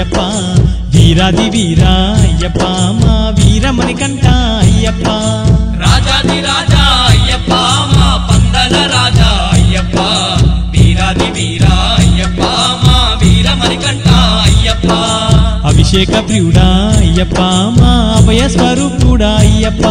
అయ్యప్ప వీరాది వీరా అయ్యప్ప మా వీరమణి కంట అయ్యప్ప రాజాది రాజా అయ్యప్ప మా పందల రాజా అయ్యప్ప వీరాది వీరా అయ్యప్ప మా వీరమణికంఠ అయ్యప్ప అభిషేక ప్రియుడా అయ్యప్ప మా అభయ స్వరూపుడా అయ్యప్ప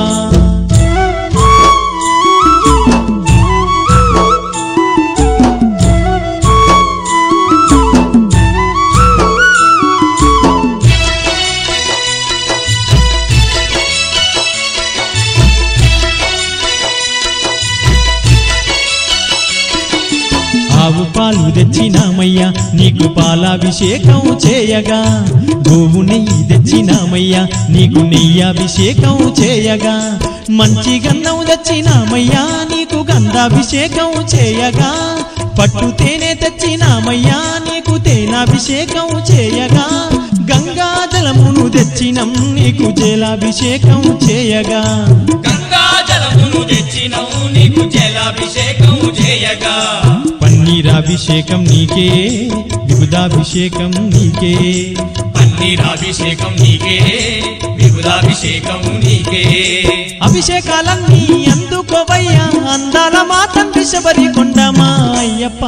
ఆవు పాలు తెచ్చినామయ్యా నీకు పాలాభిషేకం చేయగా గోవు నెయ్యి తెచ్చినామయ్యా నీకు నెయ్యాభిషేకం చేయగా మంచి గంధం తెచ్చినామయ్యా నీకు గంధాభిషేకం చేయగా పట్టు తేనె తెచ్చినామయ్యా నీకు తేనాభిషేకం చేయగా గంగా జలమును తెచ్చినం నీకు జలాభిషేకం చేయగా గంగా జలమును తెచ్చినవు నీకు జలాభిషేకం చేయగా పన్నీరాభిషేకం నీకే విబుధాభిషేకం నీకే పన్నీరాభిషేకం నీకే విభుదాభిషేకం నీకే అభిషేకాలన్నీ అందుకోవయ్యా అందాల మాతం విషబరి కొండమా అయ్యప్ప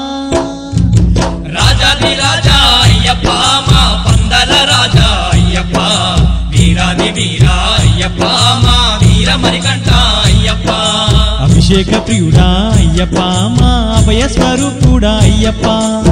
రాజాది రాజా అయ్యప్ప మా పందల రాజా అయ్యప్ప వీరాది వీరా అయ్యప్ప మా వీరమణికంఠ అయ్యప్ప అభిషేక ప్రియుడా అయ్యప్ప మా అభయ స్వరూపుడా అయ్యప్ప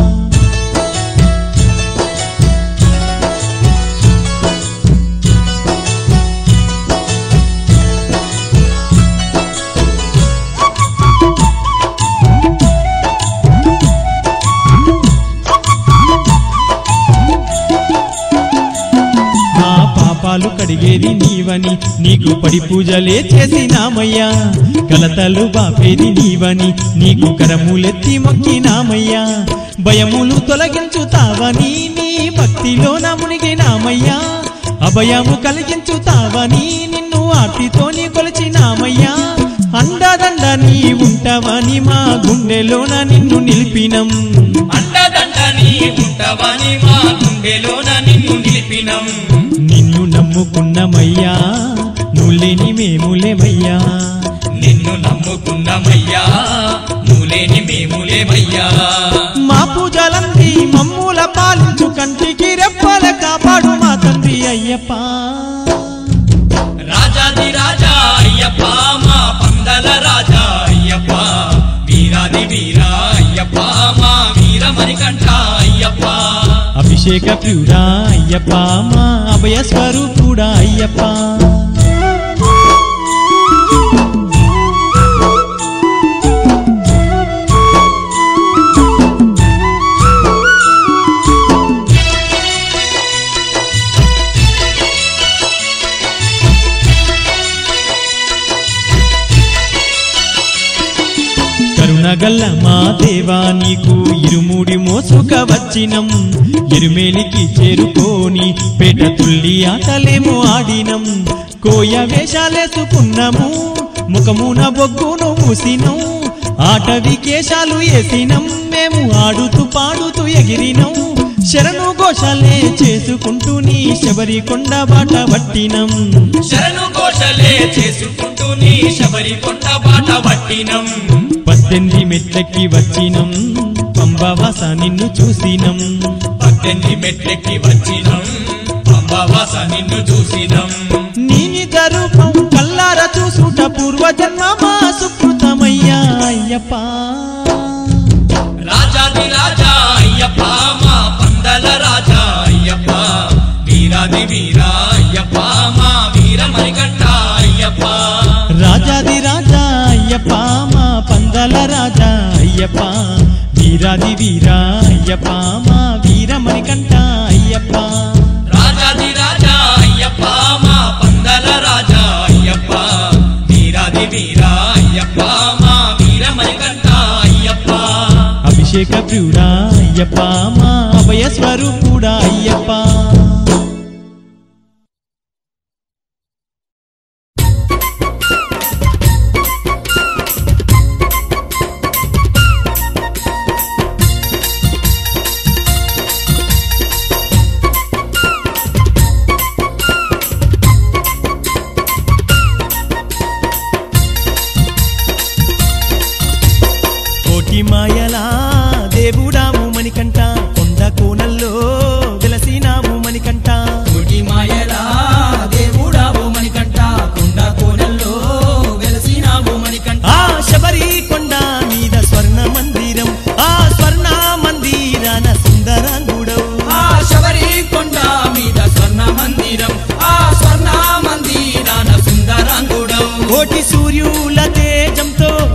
నా పాపాలు కడిగేది నీవని నీకు పడి పూజలే చేసినామయ్యా కలతలు బాపేది నీవని నీకు కరములెత్తి మొక్కినామయ్యా భయములు తొలగించుతావని నీ భక్తిలో మునిగినామయ్యా అభయము కలిగించుతావని నిన్ను ఆర్తితోని కొలిచినామయ్యా అండదండ నీ ఉంటావని మా గుండెలోన నిన్ను నిలిపినం అండదండ నీ ఉంటావని మా గుండెలోన నిన్ను నిలిపినం నిన్ను నమ్ముకున్నమయ్యా నువ్వు లేని మేములేమయ్యా నిన్ను నమ్ముకున్నామయ్యా నువ్వులేని మేములేమయ్యా మా పూజలంది మమ్ముల పాలించు కంటికి రెప్పల కాపాడు మా తండ్రి అయ్యప్ప రాజాది రాజా అయ్యప్ప మా పందల రాజా అయ్యప్ప వీరాది వీరా అయ్యప్ప మా వీరమణికంఠ అయ్యప్ప అభిషేక ప్రియుడా అయ్యప్ప మా అభయ స్వరూపుడా అయ్యప్ప కరుణగల్ల మా దేవా నీకు ఇరుముడి మోసుక వచ్చినం ఎరుమేలికి చేరుకోని పేట తుల్లి ఆటలేమో ఆడినం కోయ వేషాలేసుకున్నాము ముఖమున బొగ్గును మూసినం ఆట వికేశాలు వేసినం మేము ఆడుతూ పాడుతూ ఎగిరినం శరణు ఘోషాలే చేసుకుంటూ నీ శబరి కొండ బాట పట్టినం శరణు ఘోషలే చేసుకుంటూ నీ శబరి కొండ బాట పట్టినం పద్దెనిమిది మెట్లెక్కి వచ్చినం పంబవాస నిన్ను చూసినం పద్దెనిమిది మెట్లెక్కి వచ్చినం అంబావాస నిన్ను చూసినం నీ నిజ రూపం కల్లార చూసుట పూర్వజన్మ మా సుకృతమయ్యా అయ్యప్ప రాజాది రాజా అయ్యప్ప మా పందల రాజా అయ్యప్ప వీరాది వీరా అయ్యప్ప మా వీరమణికంఠ అయ్యప్ప రాజాది రాజా అయ్యప్ప మా పందల రాజా అయ్యప్ప వీరాది వీరా అయ్యప్ప మా వీరమణి కంట అయ్యప్ప రాజాది రాజా అయ్యప్ప మా పందల రాజా అయ్యప్ప వీరాది వీరా అయ్యప్ప మా వీరమణికంఠ అయ్యప్ప అభిషేక ప్రియుడా అయ్యప్ప మా అభయ స్వరూపుడా అయ్యప్ప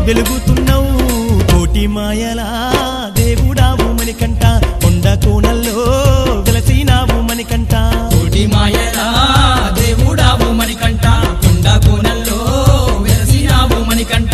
వెలుగుతున్నావు కోటి మాయలా దేవుడావు మణికంట కొండ కోణల్లో వెలసినావు మణికంట కోటి మాయలా దేవుడావు మణికంట కొండ కోనల్లో వెలసినావు మణికంట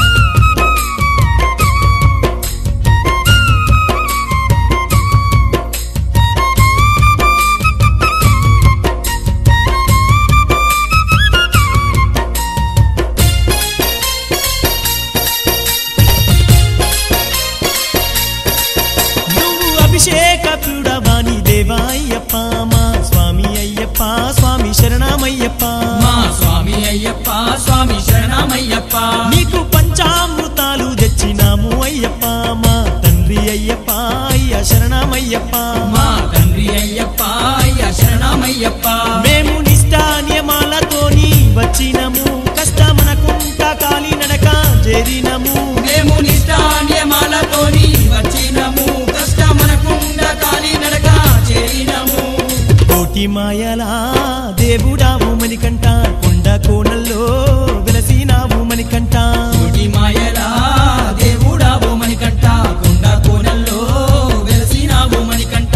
నువ్వు అభిషేక ప్రియుడవాణి దేవా అయ్యప్ప మా స్వామి అయ్యప్ప స్వామి శరణమయ్యప్ప మా స్వామి అయ్యప్ప స్వామి శరణమయ్యప్ప నీకు పంచామృతాలు తెచ్చినాము అయ్యప్ప మా తండ్రి అయ్యప్ప అయ్య శరణమయ్యప్ప మా తండ్రి అయ్యప్ప అయ్య శరణమయ్యప్ప మేము నిష్ఠా నియమాలతోని వచ్చినము కష్టమనకుంట కాలి నడక చేరినము మేము నిష్ఠాన్యమాలతోని వచ్చినము కష్టమనకుండ కాలి నడక చేరినము కోటి మాయలా దేవుడావు మణికంట కొండ కోణల్లో వెలసినావు మణికంట కోటి మాయలా దేవుడావు మణికంట కొండ కోనల్లో వెలసినావు మణికంట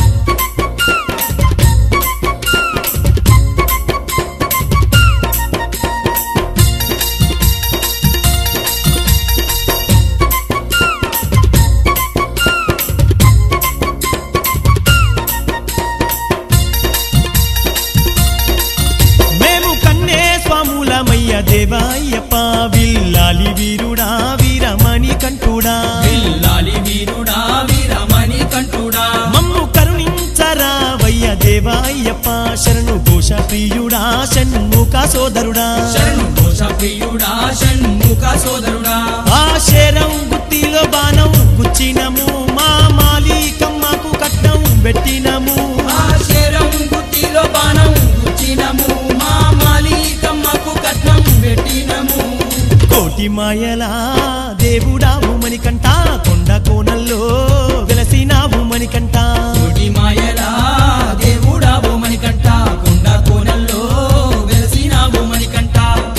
మేము కన్నే స్వాములమయ్య దేవాయ్యప్ప విల్లాలి వీరుడా వీరమణి కంటుడా విల్లాలి వీరుడా వీరమణి కంటుడా మమ్ము కరుణించరా వయ్య దేవాయ్యప్ప శరణు ఘోష ప్రియుడా షణ్ముఖ సోదరుడా శరణు దోష ప్రియుడా షణ్ముఖ సోదరుడా ఆ శరం గుత్తిలో బాణం గుచ్చినము మా మాలికమ్మకు కట్నం పెట్టినము ఆ శరం గుత్తిలో బాణం గుచ్చినము మా మాలికమ్మకు కట్నం పెట్టినము కోటి మాయలా దేవుడావు మణికంట కొండ కోణల్లో వెలసినావు మణికంట కోటి మాయలా దేవుడావు మణికంట కొండ కోనల్లో వెలసినావు మణికంట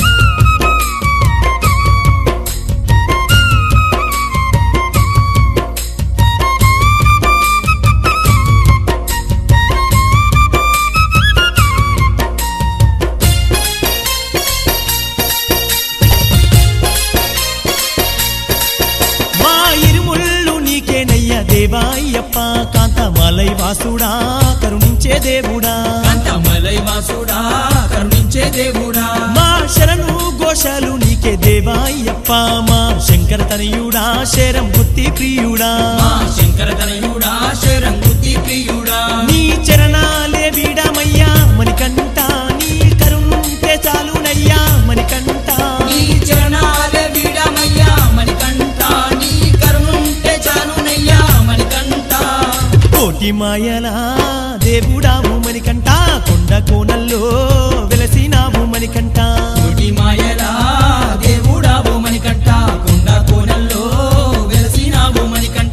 మా ఇరుముళ్ళు నీకేనయ్య దేవాయ్యప్ప కాంతమలై వాసుడా కరుణించే దేవుడా కంతమలై వాసుడా కరుణించే దేవుడా మా శరణు ఘోషలు నీకే దేవాయ్యప్ప మా శంకర తనయుడా శరం గుత్తి ప్రియుడా మా శంకర తనయుడా శరంగుతి ప్రియుడా నీ చరణాలే వీడమయ్యా మణికంట నీ కరుణుంటే చాలునయ్యా మణికంట నీ చరణాలే వీడమయ్యా మణికంఠ నీ కరుణుంటే చాలునయ్యా మణికంఠ కోటి మాయలా దేవుడావు మణికంట కొండ కోణల్లో వెలసినావు మణికంట కోటి మాయలా దేవుడావు మణికంఠ కొండ కోనల్లో వెలసినావు మణికంఠ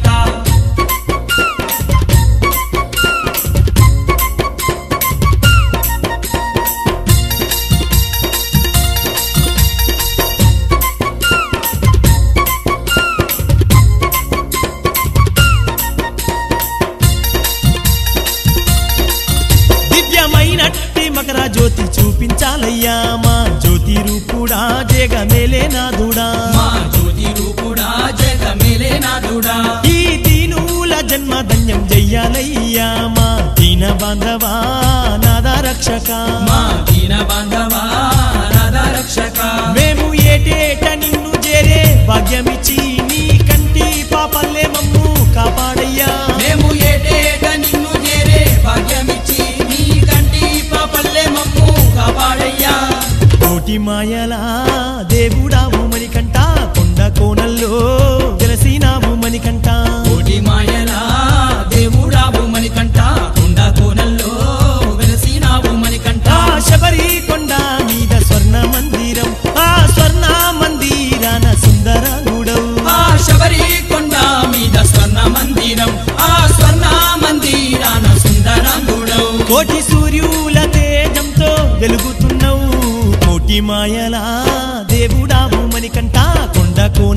దివ్యమైనట్టి మకర జ్యోతి చూపించాలయ్యా మా జ్యోతి రూపుడా జగమేలే నాదుడా మా జ్యోతి రూపుడా జగమేలే నాథుడా ఈ దీనుల జన్మ ధన్యం చెయ్యాలయ్యా మా దీన బాంధవా నాద రక్షక మా దీన బాంధవా రాధా రక్షక మేము ఏటేట నిన్ను చేరే భాగ్యమిచ్చి నీ కంటి పాపల్లే మమ్ము కాపాడయ్యా మేము ఏటేట నిన్ను చేరే భాగ్యమిచ్చి నీ కంటి పాపల్లే మమ్ము కాపాడయ్యా కోటి మాయలా దేవుడావు మణికంట కొండ కోణల్లో వెలసినావు మణికంట కోటి మాయలా దేవుడావు మణికంఠ కొండ కోనల్లో వెలసినావు మణికంఠ ఆ శబరి కొండ మీద స్వర్ణ మందిరం ఆ స్వర్ణ మందిరాన సుందర గుడవు ఆ శబరి కొండ మీద స్వర్ణ మందిరం ఆ స్వర్ణ మందిరాన సుందరంగుడవు కోటి సూర్యుల తేజంతో వెలుగుతున్నావు కోటి మాయలా దేవుడావు మణికంట కొండ కోన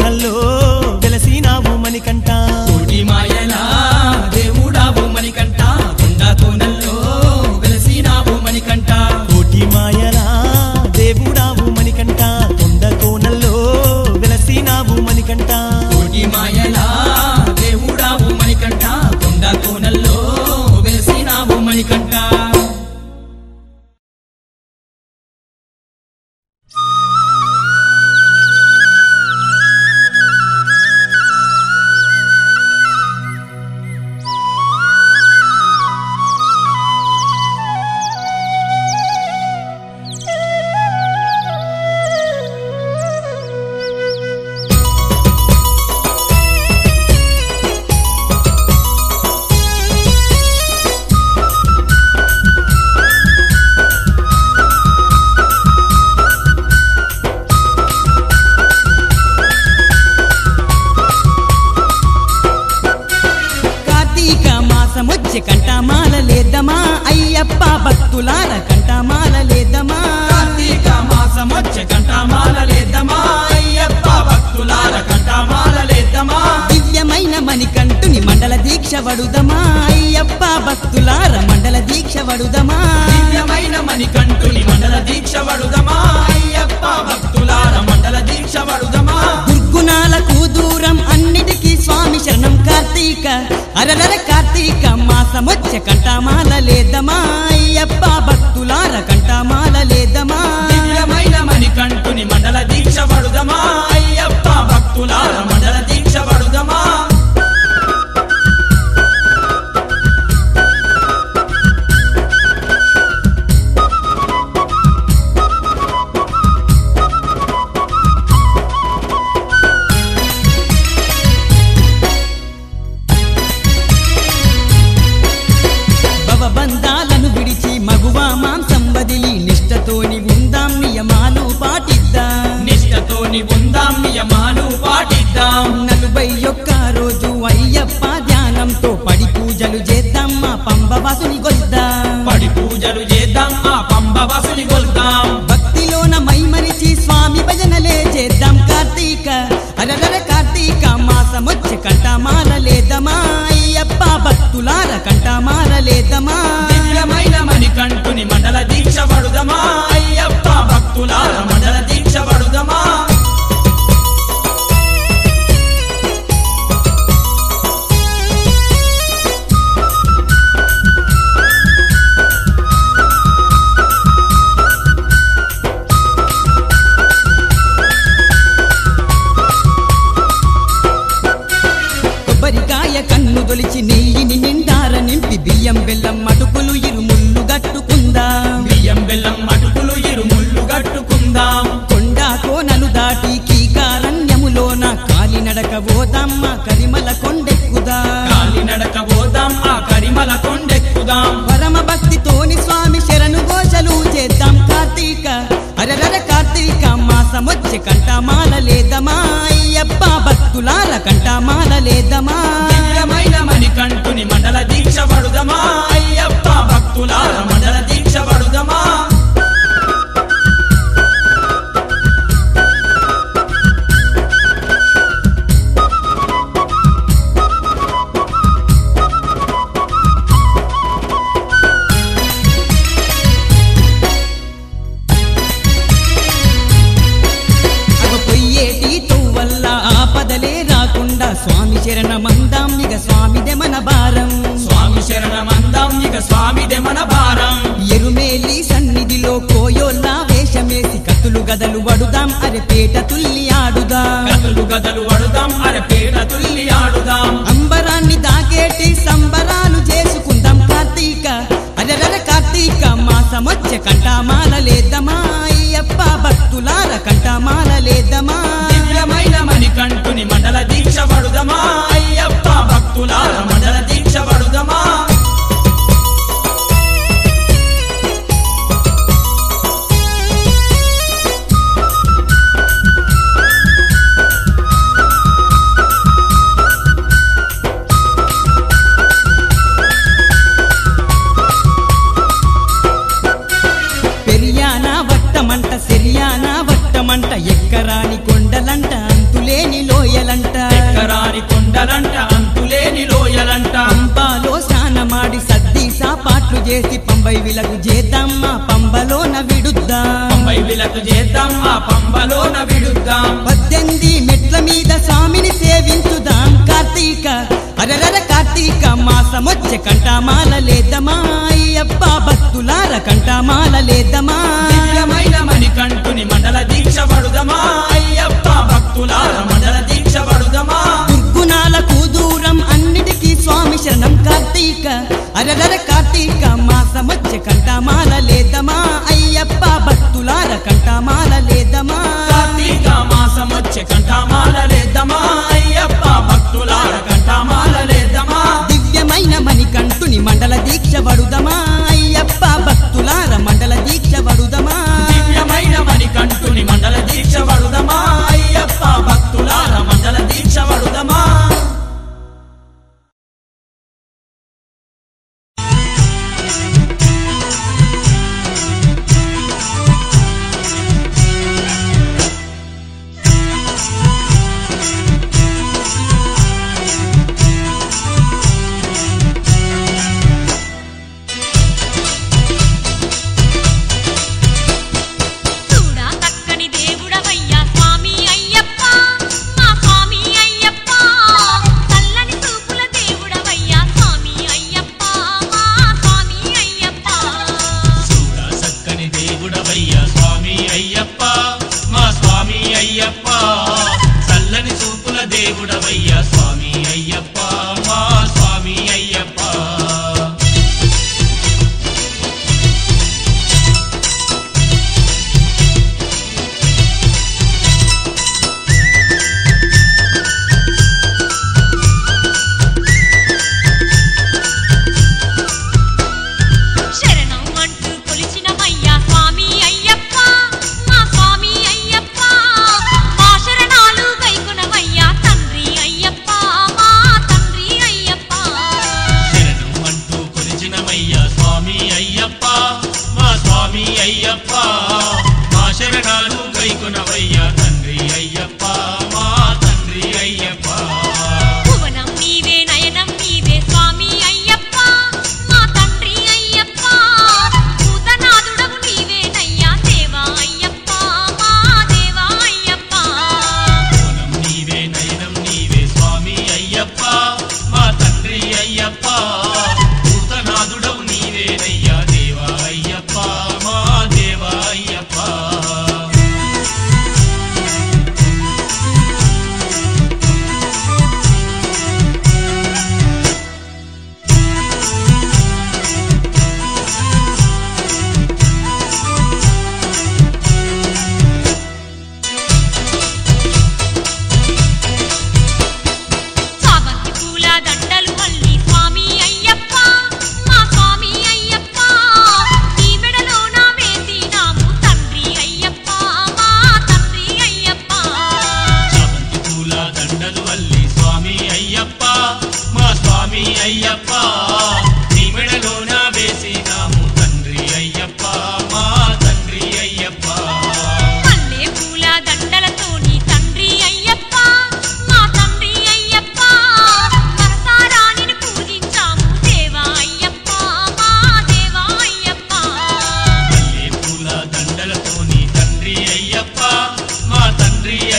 వడుదమా అయ్యప్ప భక్తులార మండల దీక్ష వడుదమా దివ్యమైన మణికంఠుని మండల దీక్ష వడుదమా అయ్యప్ప భక్తులార మండల దీక్ష వడుదమా దుర్గుణాలకు దూరం అన్నిటికీ స్వామి శరణం కార్తీక అరలర కార్తీక మాసమొచ్చ కంఠమాల లేదమా అయ్యప్ప భక్తులార కంఠమాల లేదమా దివ్యమైన మణికంఠుని మండల దీక్ష వడుదమా అయ్యప్ప భక్తులార మండల దీక్ష వడుదమా భవబంధాలను విడిచి మగువ మాంసం వదిలి నిష్టతోని ఉందాం నియమాలు పాటిద్దాం నిష్టతోని ఉందాం నియమాలు పాటిద్దాం నలభై ఒక్క రోజు అయ్యప్ప ధ్యానంతో పడి పూజలు చేద్దాం మా పంబవాసుని గొద్దాం పడి పూజలు చేద్దాం ఆ పంబ వసుని కొల్తాం భక్తిలోన మైమరిచి స్వామి భజనలే చేద్దాం కార్తీక అరరర కార్తీక మాసమొచ్చ కంఠమాల లేదమా అయ్యప్ప భక్తులార కంఠమాల లేదమా దివ్యమైన మణికంఠుని మండల దీక్ష వడుదమా అయ్యప్ప భక్తులార మండల దీక్ష వడుదమా కొబ్బరికాయ కన్ను తొలిచి నెయ్యిని నిండార నింపి బియ్యం బెల్లం మటుకులు ఇరుముళ్ళు గట్టుకుందాం బియ్యం బెల్లం అటుకులు ఇరుముళ్ళు గట్టుకుందాం కొండ కోనలు దాటి కీకారణ్యములోన కాలినడక పోదామ్మ కరిమల కొండెక్కుదాం కాలి నడక పోదాం ఆ కరిమల కొండెక్కుదాం పరమ భక్తితోని స్వామి శరణు ఘోషలు చేద్దాం కార్తీక అరరర కార్తీక మాసమొచ్చి కంఠమాల లేదమా అయ్యప్ప భక్తులార కంఠమాల లేదమా దివ్యమైన మణికంఠుని మండల దీక్ష వడుదమా అయ్యప్ప భక్తులార మండల దీక్ష వడుదమా అవ పొయ్యేటి తొవ్వల్ల ఆపదలే రాకుండా స్వామి శరణమందాం ఇక స్వామిదే మన భారం స్వామి శరణమందాం ఇక స్వామిదే మన భారం ఎరుమేలి సన్నిధిలో కోయోల్ల వేషమేసి కత్తులు గదలు వడుదాం అరే పేట తుల్లి ఆడుదాం గదలు గదలు వడుదాం అరే పేట తుల్లి ఆడుదాం అంబరాన్ని దాకేటి సంబరాలు చేసుకుందాం కార్తీక అరరర కార్తీక మాసమొచ్చ కంఠమాల లేదమా అయ్యప్ప భక్తులార కంఠమాల లేదమా దివ్యమైన మణికంఠుని మండల దీక్ష వడుదమా అయ్యప్ప భక్తులార మండల దీక్ష వడుదమా పెరియానా వట్టమంట సెరియానా వట్టమంట ఎక్కరాని కొండలంట అంతులేని లోయలంట ఎక్కరాని కొండలంట అంతులేని లోయలంట పంబాలో స్నానమాడి సద్ది సాపాట్లు చేసి పంబై విలకు చేద్దాం మా పంబలోన విడుద్దాం పంబై విలకు చేద్దాం ఆ పంబలోన విడుద్దాం పద్దెనిమిది మెట్ల మీద స్వామిని సేవించుదాం కార్తీక అరరర కార్తీక మాసమొచ్చ కంఠమాల లేదమా అయ్యప్ప భక్తులార కంఠమాల లేదమా దివ్యమైన మణికంఠుని మండల దీక్ష వడుదమా అయ్యప్ప భక్తులార మండల దీక్ష వడుదమా దుర్గుణాలకు దూరం అన్నిటికీ స్వామి శరణం కార్తీక అరరర కార్తీక మాసమొచ్చ కంఠమాల లేదమా అయ్యప్ప భక్తులార కంఠమాల లేదమా కార్తీక మాసం వచ్చే కంఠమాల లేదమా అయ్యప్ప భక్తులార కంఠమాల లేదమా దివ్యమైన మణికంఠుని మండల దీక్ష వడుదమా అయ్యప్ప భక్తులార మండల దీక్ష వడుదమా దివ్యమైన మణికంఠుని మండల దీక్ష వడుదమా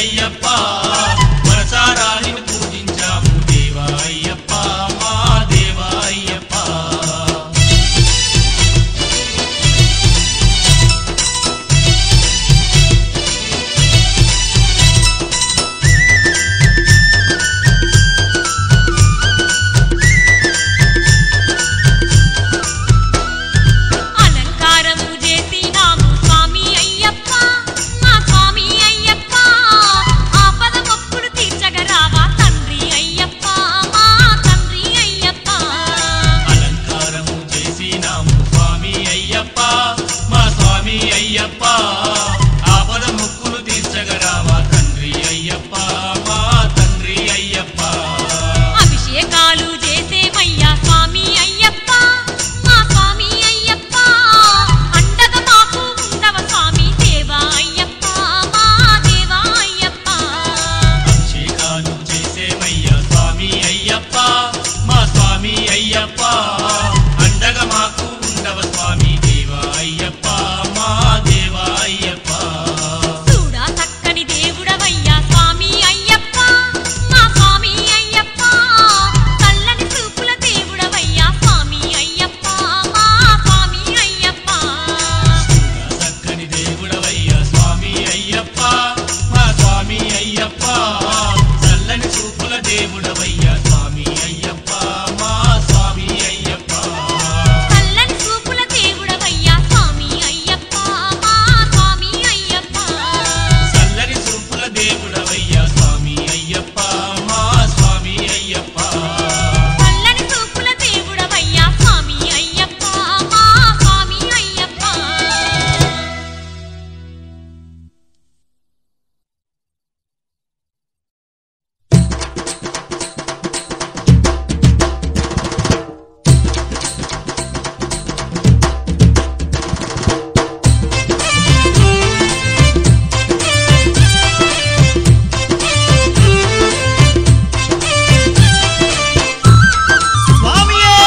అయ్యప్ప మనసారా నిన్ను పూజించాము దేవా అయ్యప్ప మా దేవా అయ్యప్ప అలంకారము చేసినాము స్వామి అయ్యప్ప మా స్వామి అయ్యప్ప ఆపద మొక్కులు తీర్చగరావా తండ్రి అయ్యప్ప మా తండ్రి అయ్యప్ప అలంకారము చేసినాము స్వామి అయ్యప్ప మా స్వామి అయ్యప్ప ఆపద ముక్కులు తీర్చగరావా తండ్రి అయ్యప్ప మా తండ్రి అయ్యప్ప అభిషేకాలు చేసేమయ్యా స్వామి అయ్యప్ప మా స్వామి అయ్యప్ప అండగా మాకు ఉండవ స్వామి దేవా అయ్యప్ప మా దేవా అయ్యప్ప అభిషేకాలు చేసేమయ్యా స్వామి అయ్యప్ప మా స్వామి అయ్యప్ప అండగా మాకు ఉండవ స్వామి దేవా అయ్యప్ప మా దేవా అయ్యప్ప చూడా చక్కని దేవుడవయ్యా స్వామి అయ్యప్ప మా స్వామి అయ్యప్ప చల్లని చూపుల దేవుడవయ్యా స్వామి అయ్యప్ప మా స్వామి అయ్యప్ప చక్కని దేవుడవయ్యా స్వామి అయ్యప్ప మా స్వామి అయ్యప్ప చల్లని చూపుల దేవుడవయ్యా స్వామి అయ్యప్ప మా స్వామి అయ్యప్ప చల్లని చూపుల దేవుడవయ్యా స్వామి అయ్యప్ప మా స్వామి అయ్యప్ప చల్లని చూపుల దేవుడవయ్యా స్వామి అయ్యప్ప మా స్వామి అయ్యప్ప చల్లని చూపుల దేవుడవయ్యా స్వామి అయ్యప్ప మా స్వామి అయ్యప్ప స్వామియే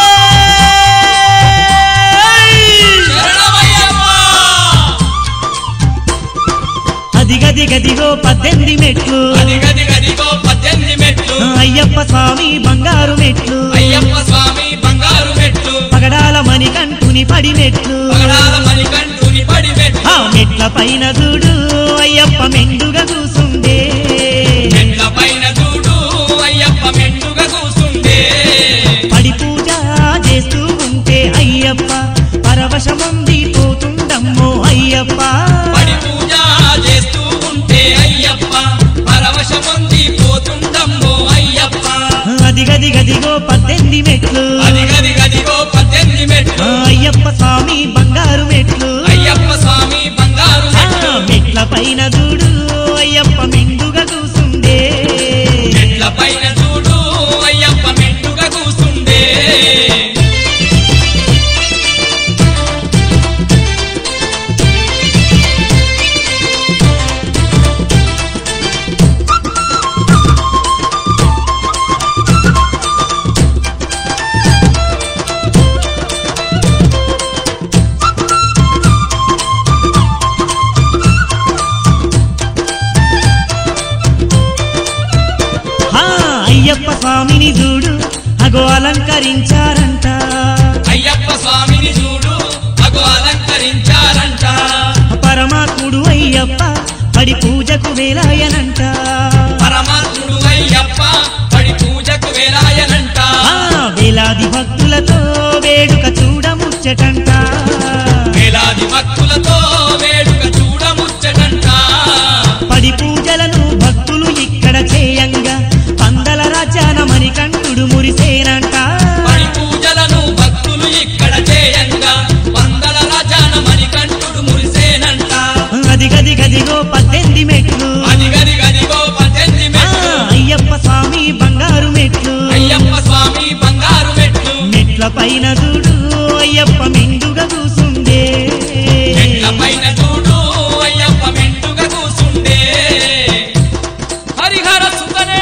అదిగదిగదిగో పద్దెనిమిది మెట్లు అదిగదిగదిగో పద్దెనిమిది మెట్లు అయ్యప్ప స్వామి బంగారు మెట్లు అయ్యప్ప స్వామి బంగారు మెట్లు పగడాల మణికంఠుని పడి మెట్లు పగడాల మణికంఠుని పడి మెట్లు ఆ మెట్ల పైన చూడు అయ్యప్ప మెండుగా కూసుండే మెట్ల పైన చూడు అయ్యప్ప మెండుగా కూసుండే పడి పూజ చేస్తూ ఉంటే అయ్యప్ప పరవశమంది పోతుండమ్మో అయ్యప్ప పడి పూజ చేస్తూ ఉంటే అయ్యప్ప పరవశమొంది పోతుందమ్మో అయ్యప్ప అదిగదిగదిగో పద్దెనిమిది మెట్లు అదిగదిగదిగో పద్దెనిమిది మెట్లు ఆ అయ్యప్ప స్వామి బంగారు మెట్లు అయ్యప్ప స్వామి బంగారు ఆ మెట్లు మెట్ల పైన చూడు అయ్యప్ప మెండుగా కూసుండే మెట్ల పైన చూడు అయ్యప్ప మెండుగా కూసుండే ఆ అయ్యప్ప స్వామిని చూడు అగో అలంకరించారంట అయ్యప్ప స్వామిని చూడు అగో అలంకరించారంట పరమాత్ముడు అయ్యప్ప పడి పూజకు వేలాయనంట పరమాత్ముడు అయ్యప్ప పడి పూజకు వేలాయనంట ఆ వేలాది భక్తులతో వేడుక చూడముచ్చటంట వేలాది భక్తులతో వేడుక చూడముచ్చటంట పడి పూజలను భక్తులు ఇక్కడ చేయంగా పందల రాజ్యాన మణికంఠుడు మురిసేనంట పడి పూజలను భక్తులు ఇక్కడ చేయంగా వందల రాజాన మణికంఠుడు మురిసేనంట అదిగదిగదిగో పద్దెనిమిది మెట్లు అదిగదిగదిగో పద్దెనిమిది ఆ, మెట్లు అయ్యప్ప స్వామి బంగారు మెట్లు అయ్యప్ప స్వామి బంగారు మెట్లు మెట్ల పైన చూడు అయ్యప్ప మెండుగా కూసుండే మెట్ల పైన చూడు అయ్యప్ప మెండుగా కూసుండే హరిహర సుతనే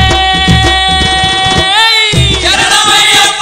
శరణమయ్యప్ప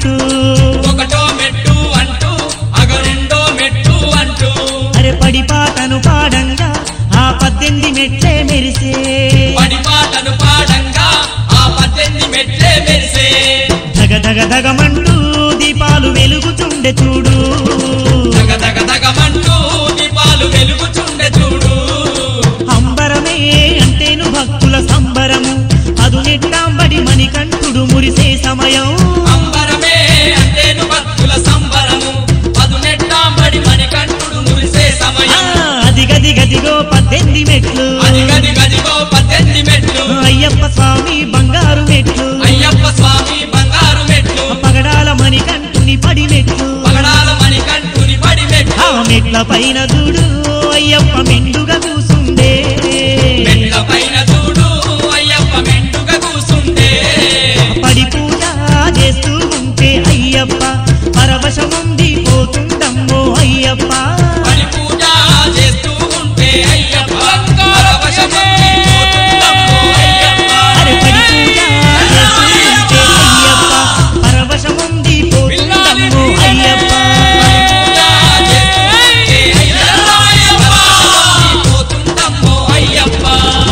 అంటూ ఒకటో మెట్టు అంటూ అగ రెండో మెట్టు అంటూ అరే పడి పాటను పాడంగా ఆ పద్దెనిమిది మెట్లే మెరిసే పడి పాటను పాడంగా ఆ పద్దెనిమిది మెట్లే మెరిసే దగ దగ దగమంటూ దీపాలు వెలుగుతుండే చూడు దగ దగ దగమంటూ దీపాలు వెలుగుచుండె చూడు అంబరమే అంటేను భక్తుల సంబరము అదు నెట్టాంబడి మణికంఠుడు మురిసే సమయం అంబరమే అంటేను భక్తుల సంబరము పదునెట్టాంబడి మణికంఠుడు మురిసే ఆ, సమయం అదిగది గదిగో పద్దెనిమిది మెట్లు అది గది గదిగో పద్దెనిమిది మెట్లు అయ్యప్ప స్వామి బంగారు మెట్లు అయ్యప్ప స్వామి బంగారు మెట్లు పగడాల మణికంఠుని పడి మెట్లు పగడాల మణికంఠుని పడి మెట్లు ఆ మెట్ల పైన చూడు అయ్యప్ప మెండుగా కూసుండే మెట్ల పైన చూడు అయ్యప్ప మెండుగా కూసుండే పడి పూజ చేస్తూ ఉంటే అయ్యప్ప పరవశముంది పోతుందమ్మో అయ్యప్ప పడి పూజ చేస్తూ ఉంటే అయ్యప్ప పరవశమంది పోతుందమ్మో అయ్యప్ప. అరే పడి పూజ చేస్తూ ఉంటే అయ్యప్ప పరవశముంది పోతుందమ్మో అయ్యప్ప పడి పూజ చేస్తూ ఉంటే అయ్యప్ప పరవశమంది పోతుందమ్మో అయ్యప్ప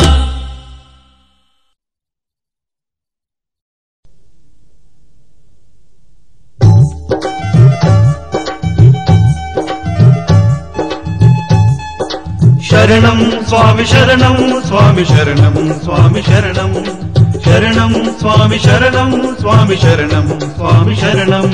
శరణం స్వామి శరణం స్వామి శరణం స్వామి శరణం శరణం స్వామి శరణం స్వామి శరణం స్వామి శరణం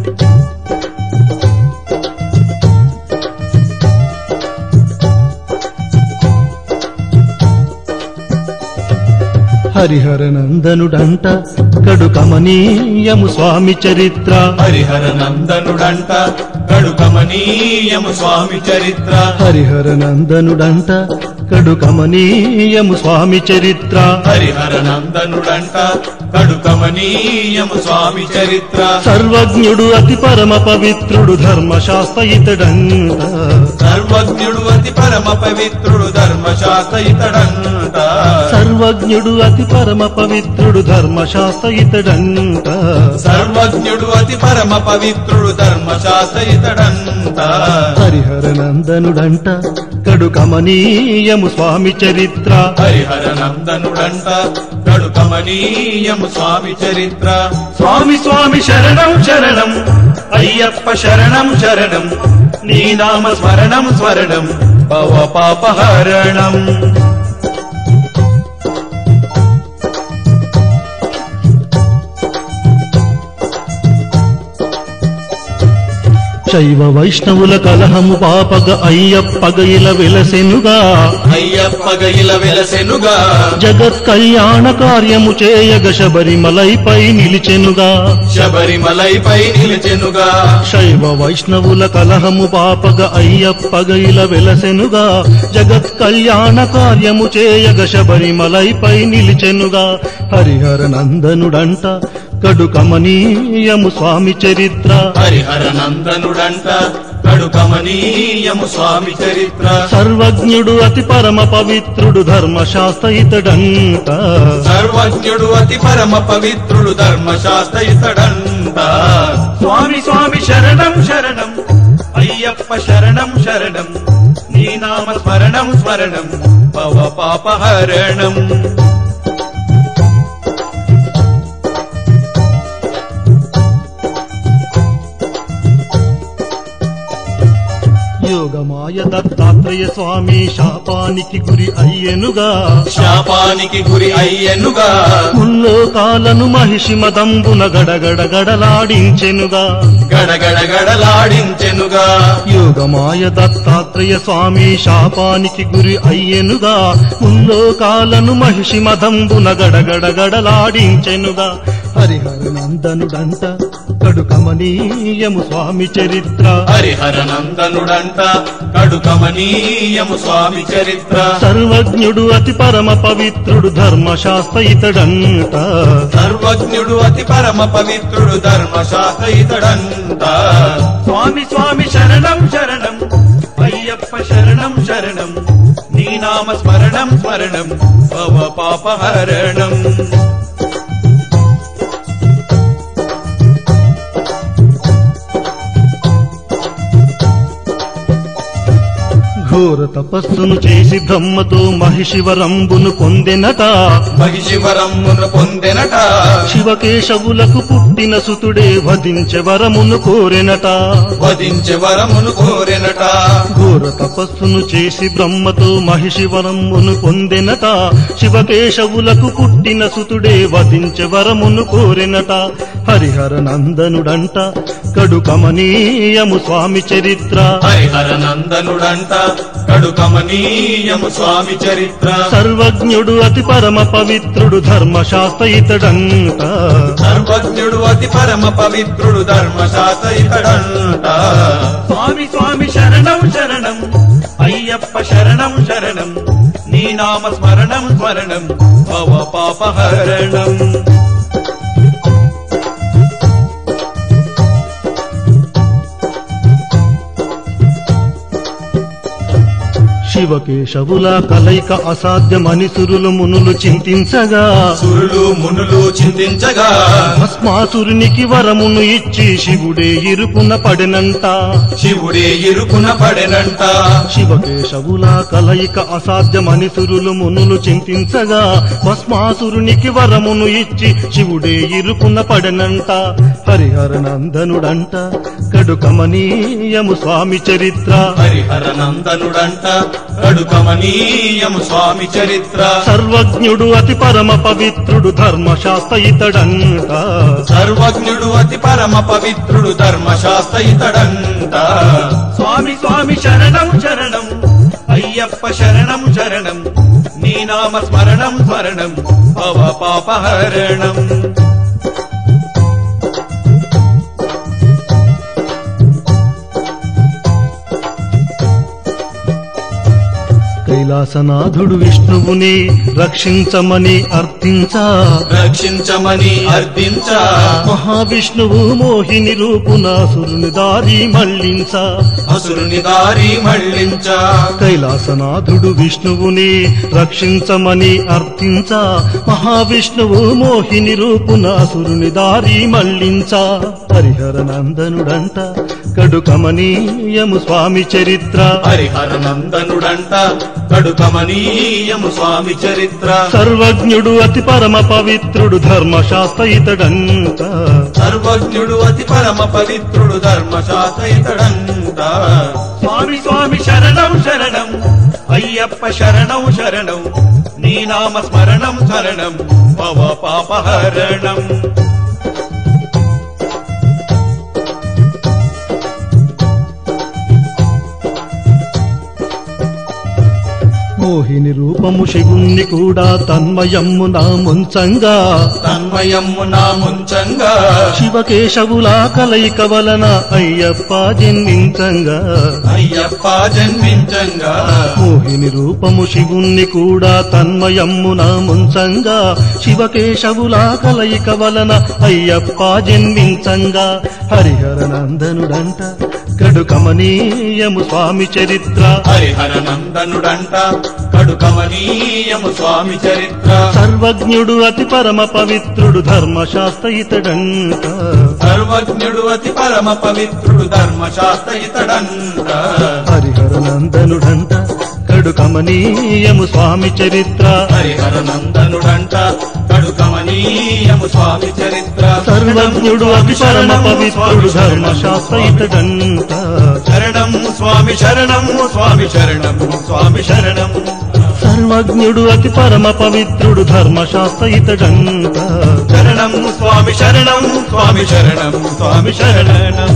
హరిహర నందనుడంట కడు కమనీయము స్వామి చరిత్ర హరిహర నందనుడంట కడు కమనీయము స్వామి చరిత్ర హరిహర నందనుడంట కడు కమనీయము స్వామి చరిత్ర హరిహర నందనుడంట కడు కమనీయము స్వామి చరిత్ర సర్వజ్ఞుడు అతి పరమ పవిత్రుడు ధర్మశాస్త్ర ఇతడంట సర్వజ్ఞుడు అతి పరమ పవిత్రుడు ధర్మశాస్త్ర ఇతడంట సర్వజ్ఞుడు అతి పరమ పవిత్రుడు ధర్మశాస్త్ర ఇతడంట సర్వజ్ఞుడు అతి పరమ పవిత్రుడు ధర్మశాస్త్ర ఇతడంట హరిహర నందనుడంట కడు కమనీయము స్వామి చరిత్ర హరిహర నందనుడంట కడు కమనీయము స్వామి చరిత్ర స్వామి స్వామి శరణం శరణం అయ్యప్ప శరణం శరణం నీ నామ స్మరణం స్మరణం భవ పాపహరణం శైవ వైష్ణవుల కలహము పాపగ అయ్యప్పగ ఇలా వెలసెనుగా అయ్యప్పగ ఇలా వెలసెనుగా జగత్ కళ్యాణ కార్యము చేయగ శబరిమలైపై నిలిచెనుగా శబరిమలైపై నిలిచెనుగా శైవ వైష్ణవుల కలహము పాపగ అయ్యప్పగ ఇలా వెలసెనుగా జగత్ కళ్యాణ కార్యము చేయగ శబరిమలైపై నిలిచెనుగా హరిహర నందనుడంట కడు కమనీయము స్వామి చరిత్ర హరిహర నందనుడంట కడు కమనీయము స్వామి చరిత్ర సర్వజ్ఞుడు అతి పరమ పవిత్రుడు ధర్మశాస్త్ర ఇతడంట సర్వజ్ఞుడు అతి పరమ పవిత్రుడు ధర్మశాస్త్ర ఇతడంట స్వామి స్వామి శరణం శరణం అయ్యప్ప శరణం శరణం నీ నామ స్మరణం స్మరణం భవ పాపహరణం యోగమాయ దత్తాత్రేయ స్వామి శాపానికి గురి అయ్యెనుగా శాపానికి గురి అయ్యెనుగా ముల్లోకాలను మహిషి మదంబున గడగడ గడలాడించెనుగా గడగడ గడలాడించెనుగా యోగమాయ దత్తాత్రేయ స్వామి శాపానికి గురి అయ్యెనుగా ముల్లోకాలను మహిషి మదంబున గడగడ గడలాడించెనుగా హరిహర నందనుడంట కడు కమనీయము స్వామి చరిత్ర హరిహర నందనుడంట కడు కమనీయము స్వామి చరిత్ర సర్వజ్ఞుడు అతి పరమ పవిత్రుడు ధర్మశాస్త్ర ఇతడంట సర్వజ్ఞుడు అతి పరమ పవిత్రుడు ధర్మశాస్త్ర ఇతడంట స్వామి స్వామి శరణం శరణం అయ్యప్ప శరణం శరణం నీ నామ స్మరణం స్మరణం భవ పాపహరణం ఘోర తపస్సును చేసి బ్రహ్మతో మహిషివరంబును పొందెనట మహిషివరమ్మును పొందెనట శివకేశవులకు పుట్టిన సుతుడే వధించే వరమును కోరెనట వధించే వరమును కోరెనట ఘోర తపస్సును చేసి బ్రహ్మతో మహిషివరమును పొందెనట శివకేశవులకు పుట్టిన సుతుడే వధించే వరమును కోరెనట హరిహర నందనుడంట కడు కమనీయము స్వామి చరిత్ర హరిహర నందనుడంట కడు కమనీయము స్వామి చరిత్ర సర్వజ్ఞుడు అతి పరమ పవిత్రుడు ధర్మశాస్త్ర ఇతడంట సర్వజ్ఞుడు అతి పరమ పవిత్రుడు ధర్మశాస్త్ర ఇతడంట స్వామి స్వామి శరణం శరణం అయ్యప్ప శరణం శరణం నీ నామ స్మరణం స్మరణం భవ పాపహరణం శివకేశవుల కలయిక అసాధ్యమని సురులు మునులు చింతించగా సురులు మునులు చింతించగా భస్మాసురునికి వరమును ఇచ్చి శివుడే ఇరుపున పడెనంట శివుడే ఇరుకున పడెనంట శివకేశవుల కలయిక అసాధ్యమని సురులు మునులు చింతించగా భస్మాసురునికి వరమును ఇచ్చి శివుడే ఇరుపున పడెనంట హరిహర నందనుడంట కడు కమనీయము స్వామి చరిత్ర హరిహర నందనుడంట కడు కమనీయము స్వామి చరిత్ర సర్వజ్ఞుడు అతి పరమ పవిత్రుడు ధర్మశాస్త్ర ఇతడంట సర్వజ్ఞుడు అతి పరమ పవిత్రుడు ధర్మశాస్త్ర ఇతడంట స్వామి స్వామి శరణం శరణం అయ్యప్ప శరణం శరణం నీ నామ స్మరణం స్మరణం భవ పాపహరణం కైలాసనాథుడు విష్ణువుని రక్షించమని అర్థించా రక్షించమని అర్థించ మహావిష్ణువు మోహిని రూపునాసురుని దారి మళ్ళించ అసురుని దారి మళ్ళించ కైలాసనాథుడు విష్ణువుని రక్షించమని అర్థించ మహావిష్ణువు మోహిని రూపునాసురుని దారి మళ్ళించ హరిహర నందనుడంట కడు కమనీయము స్వామి చరిత్ర హరిహర నందనుడంట కడు కమనీయము స్వామి చరిత్ర సర్వజ్ఞుడు అతి పరమ పవిత్రుడు ధర్మశాస్త్ర ఇతడంట సర్వజ్ఞుడు అతి పరమ పవిత్రుడు ధర్మశాస్త్ర ఇతడంట స్వామి స్వామి శరణం శరణం అయ్యప్ప శరణం శరణం నీ నామ స్మరణం శరణం భవ పాపహరణం మోహిని రూపము శివుణ్ణి కూడా తన్మయమ్ము నా ముంచంగా తన్మయమ్ము నా ముంచంగా శివకేశవుల కలయిక వలన అయ్యప్ప జన్మించంగా అయ్యప్ప జన్మించంగా మోహిని రూపము శివుణ్ణి కూడా తన్మయమ్ము నా ముంచంగా శివకేశవుల కలయిక వలన అయ్యప్ప జన్మించంగా హరిహర నందనుడంట కడు కమనీయము స్వామి చరిత్ర హరిహర నందనుడంట కడు కమనీయము స్వామి చరిత్ర సర్వజ్ఞుడు అతి పరమ పవిత్రుడు ధర్మశాస్త్ర ఇతడంట సర్వజ్ఞుడు అతి పరమ పవిత్రుడు ధర్మశాస్త్ర ఇతడంట హరిహర నందనుడంట కడు కమనీయము స్వామి చరిత్ర హరిహర నందనుడంట కడు కమనీయము స్వామి చరిత్ర సర్వజ్ఞుడు అతి పరమ పవిత్రుడు ధర్మశాస్త్ర ఇతడంట శరణం స్వామి శరణం స్వామి శరణం స్వామి శరణం సర్వజ్ఞుడు అతి పరమ పవిత్రుడు ధర్మశాస్త్ర ఇతడంట శరణం స్వామి శరణం స్వామి శరణం స్వామి శరణం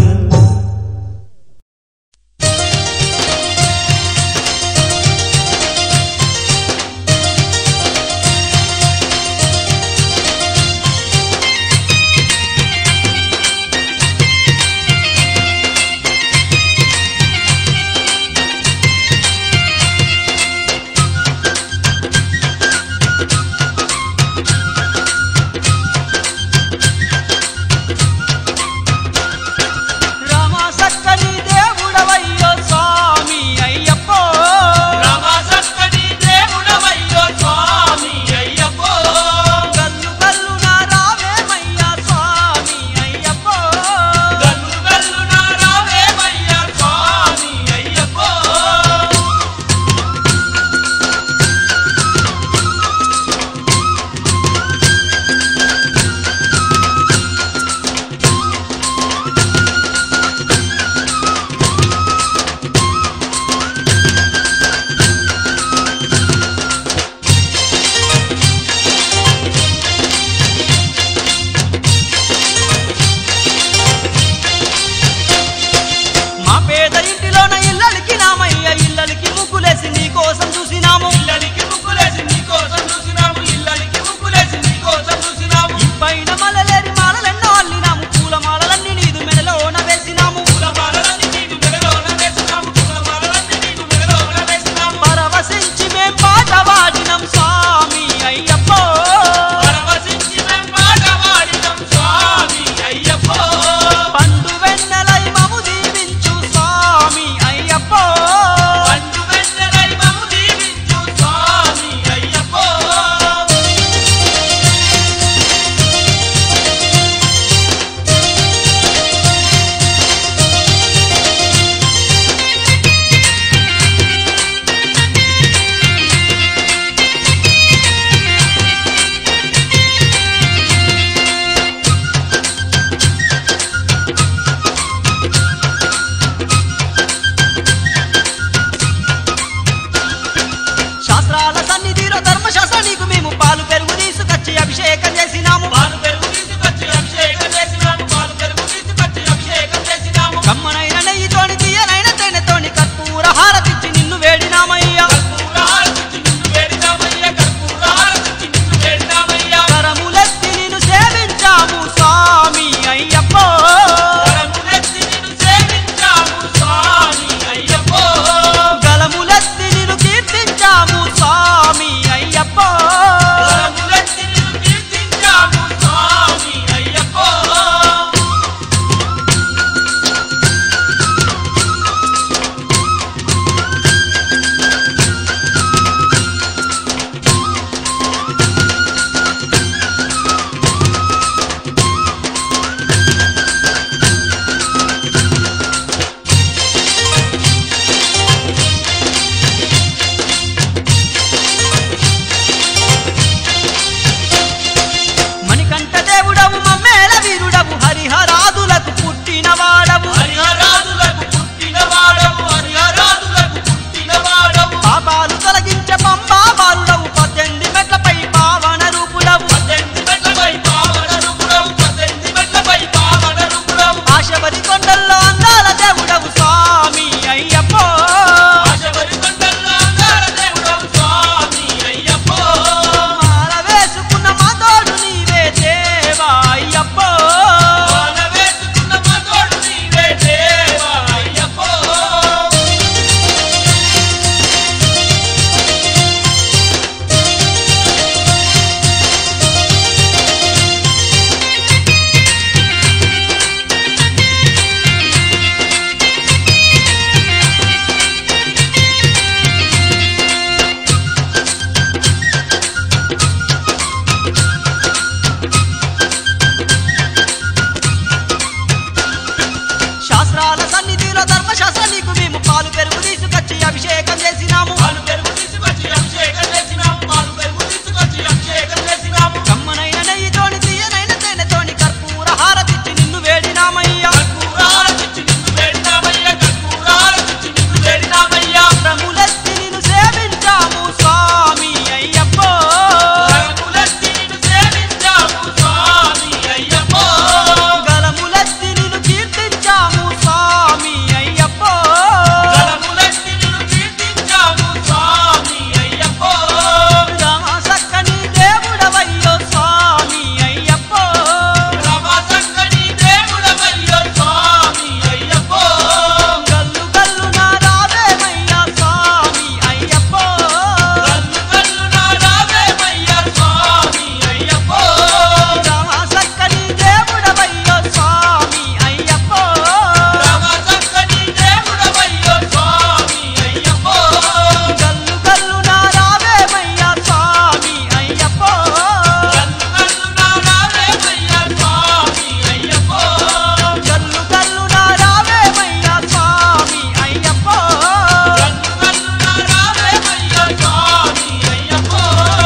వస్త్రాల సన్నిధిలో ధర్మశాస్త్ర నీకు మేము పాలు పెరుగు తీసుకొచ్చి అభిషేకం చేసినాము పాలు పెరుగు తీసుకొచ్చి అభిషేకం చేసినాము పాలు పెరుగు తీసుకొచ్చి అభిషేకం చేసినాము కమ్మనైన నెయ్యితోని తీయనైన తేనెతోని కర్పూర హారతిచ్చి నిన్ను వేడినామయ్యా కర్పూరాలకిచ్చి నిన్ను వేడినామయ్యా కర్పూరాలకిచ్చి నిన్ను వేడినామయ్యా రములెత్తి నిన్ను సేవించాము స్వామి అయ్యప్పో కరములెత్తి నిన్ను సేవించాము స్వామి అయ్యప్పో గలములెత్తి నిన్ను కీర్తించాము స్వామి అయ్యప్పో కరములెత్తి నిన్ను కీర్తించాము స్వామి అయ్యప్పో రామ సక్కని దేవుడవయ్యో స్వామి అయ్యప్పో రమసక్కని దేవుడవయ్యో స్వామి అయ్యప్పో గల్లు గల్లు నా రావేమయ్యా స్వామి అయ్యప్పో కల్లు కల్లు నా రావేమయ్యా స్వామి అయ్యప్పో రామ సక్కని దేవుడవయ్యో స్వామి అయ్యప్పో రమసక్కని దేవుడవయ్యో స్వామి అయ్యప్పో గల్లు గల్లు నా రావేమయ్యా స్వామి అయ్యప్పో కల్లు కల్లు నా రావేమయ్యా స్వామి అయ్యప్పో గల్లు గల్లు నా రావేమయ్యా స్వామి అయ్యప్పో కల్లు కల్లు నా రావేమయ్యా స్వామి అయ్యప్పో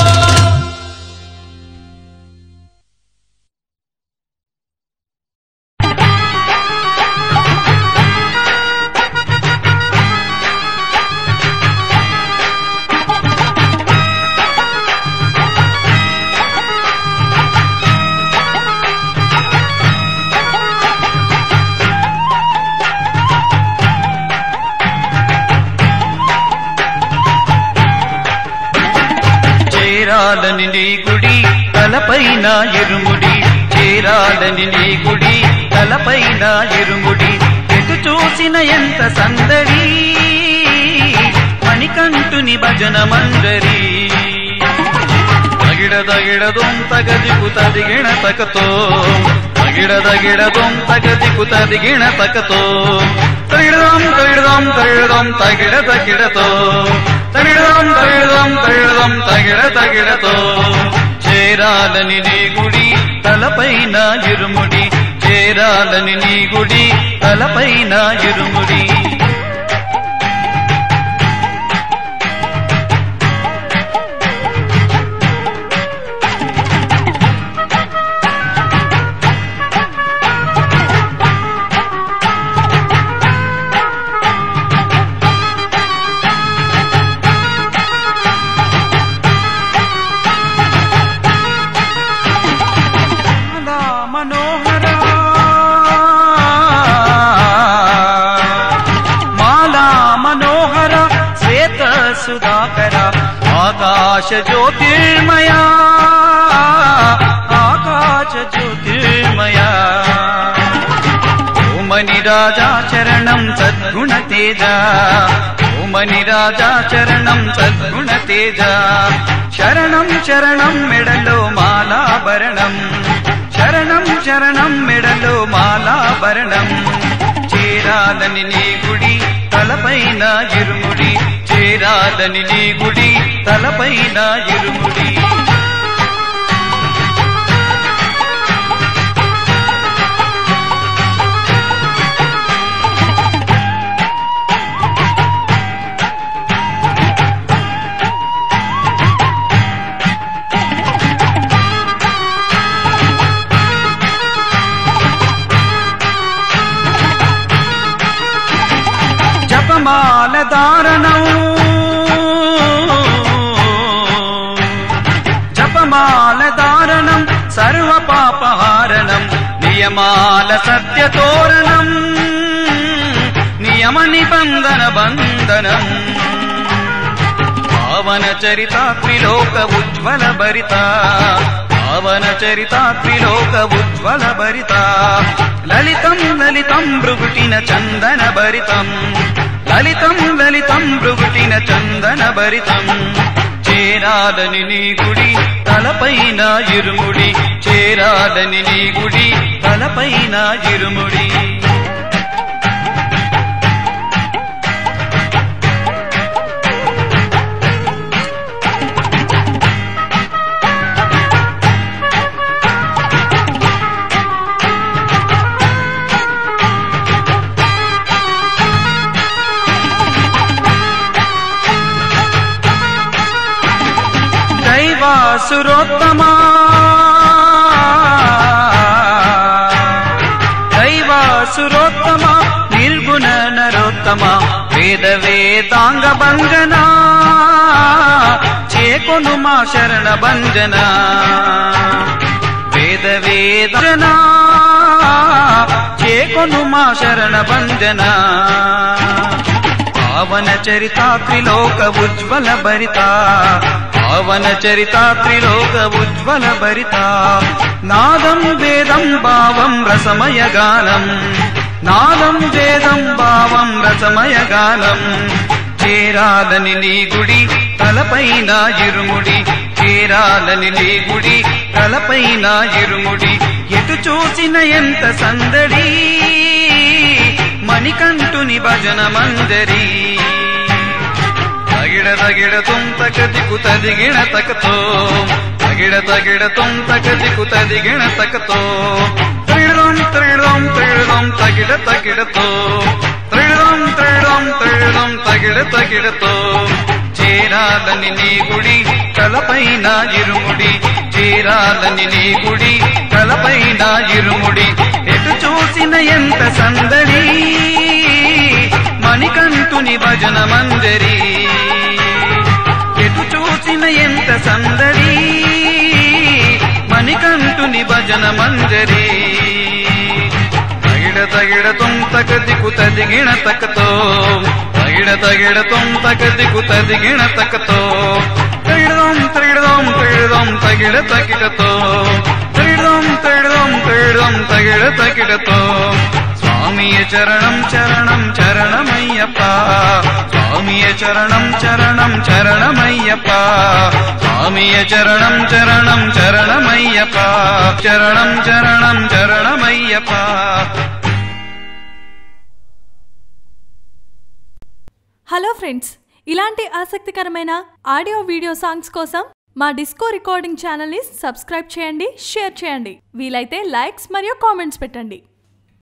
చేరాలని నీ గుడి తలపైన ఇరుముడి చేరాలని నీ గుడి తలపైన ఇరుముడి ఎటు చూసిన ఎంత సందడి మణికంఠుని భజన మంజరి తగిడదగిడదొం తగదికు తదిగిణ తకతో తగిడదగిడదొం తగదికు తదిగిణ తకతో తగిడదాం తగిడదాం తగిడదాం తగిడ తగిడతో తగిడదాం తగిడదాం తగిడదాం తగిడ తగిడతో చేరాలని నీ గుడి తలపైన ఇరుముడి చేరాలని నీ గుడి తలపైన ఇరుముడి మాలా మనోహర మాలా మనోహర శ్వేత సుధాకర ఆకాశ జ్యోతిర్మయ ఆకాశ జ్యోతిర్మయ ఓమని రాజా చరణం సద్గుణ తేజ ఓమని రాజా చరణం సద్గుణ తేజ శరణం శరణం మెడలో మాలాభరణం శరణం శరణం మెడలో మాలాభరణం చేరాలని నీ గుడి తలపైన ఇరుముడి చేరాలని నీ గుడి తలపైన ఇరుముడి జపమాల దారణం జపమాల దారణం సర్వ పాపహారణం నియమాల సత్యతోరణం నియమ నిబంధన బంధనం పావన చరిత త్రిలోక ఉజ్వల భరిత పావన చరిత త్రిలోక ఉజ్వల భరిత లలితం లలితం భృగుటిన చందన భరితం లలితం లలితం భృగుటిన చందన భరితం చేరాలని నీ గుడి తలపైన ఇరుముడి చేరాలని నీ గుడి తలపైన ఇరుముడి దైవాసురోత్తమా దైవాసురోత్తమ నిర్గుణ నరోత్తమ వేద వేదాంగ భంజన చేకొను మా శరణ భంజన వేద వేదన చేకొను మా శరణ భంజన పావన చరిత త్రిలోక ఉజ్వల భరిత పావన చరిత త్రిలోక ఉజ్వల భరిత నాదం వేదం భావం రసమయ గానం నాదం వేదం భావం రసమయ గానం చేరాలని నీ గుడి తలపైన ఇరుముడి చేరాలని నీ గుడి తలపైన ఇరుముడి ఎటు చూసిన ఎంత సందడి మణికంఠుని భజన మందరి తగిడ తగిడ తుంతక దికు తదిగిణ తకతో తగిడ తగిడ తుంతక దికు తదిగిణ తకతో త్రిడం త్రిడం త్రిడం తగిడ తగిడతో త్రిడం త్రిడం త్రిడం తగిడ తగిడతో చేరాలని నీ గుడి తలపైన ఇరుముడి చేరాలని నీ గుడి తలపైన ఇరుముడి ఎటు చూసిన ఎంత సందడి మణికంఠుని భజన మంజరి ఎటు చూసిన ఎంత సందడి మణికంఠుని భజన మంజరి తగిడ తగిడ తొంతక దికు తదిగిణ తకతో తగిడ తగిడ తొంతక దికు తదిగిణ తకతో త్రిడదం త్రిడదం త్రిడదం తగిడ తగిడతో త్రిడదం త్రిడదం త్రిడదం తగిడ తగిడతో స్వామియ చరణం చరణం చరణమయ్యప్ప స్వామియ చరణం చరణం చరణమయ్యప్ప స్వామియ చరణం చరణం చరణమయ్యప్ప చరణం చరణం చరణమయ్యప్ప హలో ఫ్రెండ్స్ ఇలాంటి ఆసక్తికరమైన ఆడియో వీడియో సాంగ్స్ కోసం మా డిస్కో రికార్డింగ్ ఛానల్ని సబ్స్క్రైబ్ చేయండి షేర్ చేయండి వీలైతే లైక్స్ మరియు కామెంట్స్ పెట్టండి